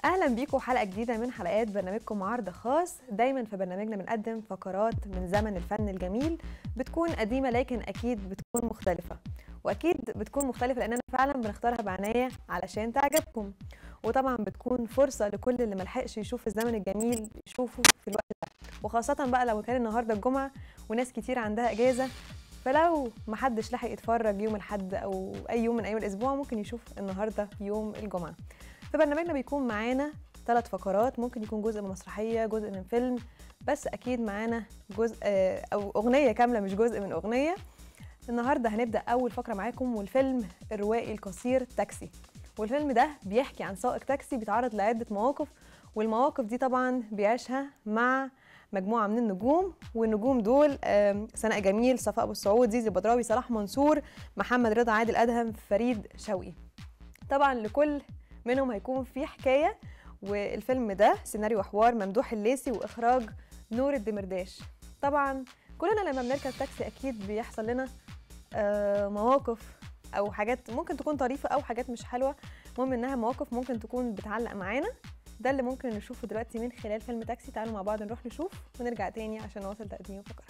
اهلا بيكم حلقه جديده من حلقات برنامجكم عرض خاص دايما في برنامجنا بنقدم فقرات من زمن الفن الجميل بتكون قديمه لكن اكيد بتكون مختلفه واكيد بتكون مختلفه لاننا فعلا بنختارها بعنايه علشان تعجبكم وطبعا بتكون فرصه لكل اللي ملحقش يشوف الزمن الجميل يشوفه في الوقت ده وخاصه بقى لو كان النهارده الجمعه وناس كتير عندها اجازه فلو محدش لحق يتفرج يوم الاحد او اي يوم من ايام الاسبوع ممكن يشوف النهارده يوم الجمعه في برنامجنا بيكون معانا ثلاث فقرات ممكن يكون جزء من مسرحيه جزء من فيلم بس اكيد معانا جزء آه، او اغنيه كامله مش جزء من اغنيه النهارده هنبدا اول فقره معاكم والفيلم الروائي القصير تاكسي والفيلم ده بيحكي عن سائق تاكسي بيتعرض لعده مواقف والمواقف دي طبعا بيعيشها مع مجموعه من النجوم والنجوم دول آم، سناء جميل صفاء ابو السعود زيزي بدراوي صلاح منصور محمد رضا عادل ادهم فريد شوقي طبعا لكل منهم هيكون في حكايه والفيلم ده سيناريو وحوار ممدوح الليثي واخراج نور الدمرداش طبعا كلنا لما بنركب تاكسي اكيد بيحصل لنا آه، مواقف او حاجات ممكن تكون طريفه او حاجات مش حلوه المهم انها مواقف ممكن تكون بتعلق معانا ده اللي ممكن نشوفه دلوقتي من خلال فيلم تاكسي تعالوا مع بعض نروح نشوف ونرجع تاني عشان نواصل تقديم الفقره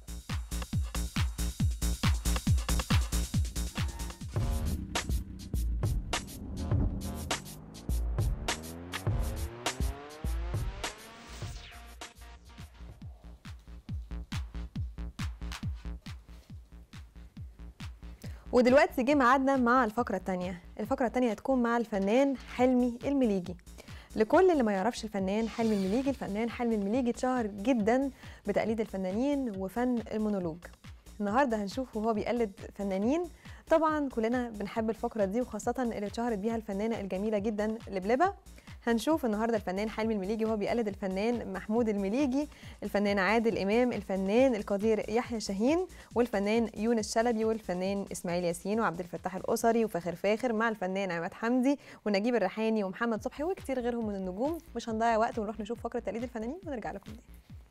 ودلوقتي جه ميعادنا مع الفقرة التانية الفقرة التانية هتكون مع الفنان حلمي المليجي لكل اللي ما يعرفش الفنان حلمي المليجي الفنان حلمي المليجي اتشهر جدا بتقليد الفنانين وفن المونولوج النهارده هنشوف وهو بيقلد فنانين طبعا كلنا بنحب الفقرة دي وخاصة اللي اتشهرت بيها الفنانة الجميلة جدا لبلبة هنشوف النهارده الفنان حلمي المليجي وهو بيقلد الفنان محمود المليجي الفنان عادل امام الفنان القدير يحيى شاهين والفنان يونس شلبي والفنان اسماعيل ياسين وعبد الفتاح الاسري وفاخر فاخر مع الفنان عماد حمدي ونجيب الريحاني ومحمد صبحي وكتير غيرهم من النجوم مش هنضيع وقت ونروح نشوف فقره تقليد الفنانين ونرجع لكم تاني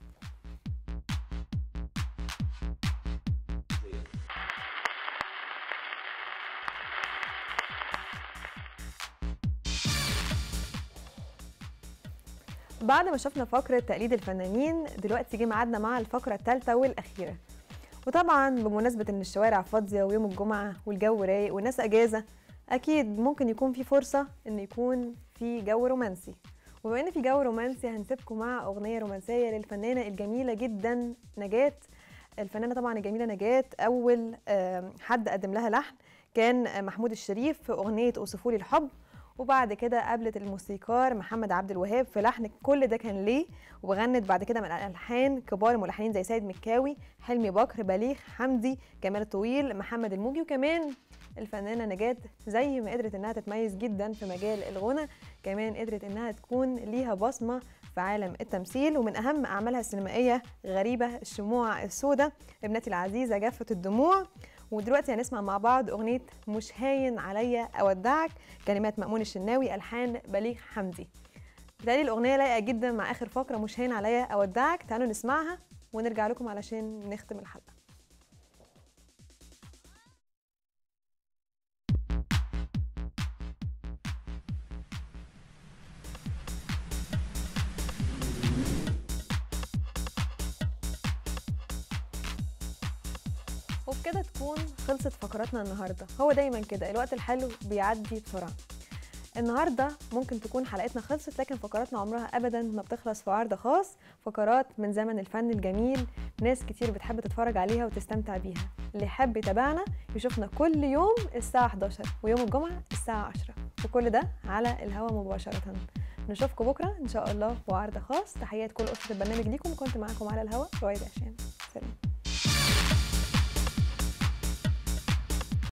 بعد ما شفنا فقرة تقليد الفنانين دلوقتي جه ميعادنا مع الفقرة الثالثة والأخيرة وطبعا بمناسبة إن الشوارع فاضية ويوم الجمعة والجو رايق والناس أجازة أكيد ممكن يكون في فرصة إن يكون في جو رومانسي وبما إن في جو رومانسي هنسيبكم مع أغنية رومانسية للفنانة الجميلة جدا نجاة الفنانة طبعا الجميلة نجاة أول آم، حد قدم لها لحن كان محمود الشريف في أغنية أوصفولي الحب وبعد كده قابلت الموسيقار محمد عبد الوهاب في لحن كل ده كان ليه وغنت بعد كده من الالحان كبار الملحنين زي سيد مكاوي حلمي بكر بليغ حمدي جمال طويل محمد الموجي وكمان الفنانه نجاة زي ما قدرت انها تتميز جدا في مجال الغنى كمان قدرت انها تكون ليها بصمه في عالم التمثيل ومن اهم اعمالها السينمائيه غريبه الشموع السوداء ابنتي العزيزه جافه الدموع ودلوقتي هنسمع مع بعض أغنية مش هاين عليا أودعك كلمات مأمون الشناوي ألحان بليغ حمدي بتهيألي الأغنية لايقة جدا مع آخر فقرة مش هاين عليا أودعك تعالوا نسمعها ونرجع لكم علشان نختم الحلقة وبكده تكون خلصت فقراتنا النهارده هو دايما كده الوقت الحلو بيعدي بسرعه النهارده ممكن تكون حلقتنا خلصت لكن فقراتنا عمرها ابدا ما بتخلص في عرض خاص فقرات من زمن الفن الجميل ناس كتير بتحب تتفرج عليها وتستمتع بيها اللي يحب يتابعنا يشوفنا كل يوم الساعه 11 ويوم الجمعه الساعه 10 وكل ده على الهوا مباشره نشوفكم بكره ان شاء الله وعرض خاص تحيات كل اسره البرنامج ليكم كنت معاكم على الهوا رويد عشان سلام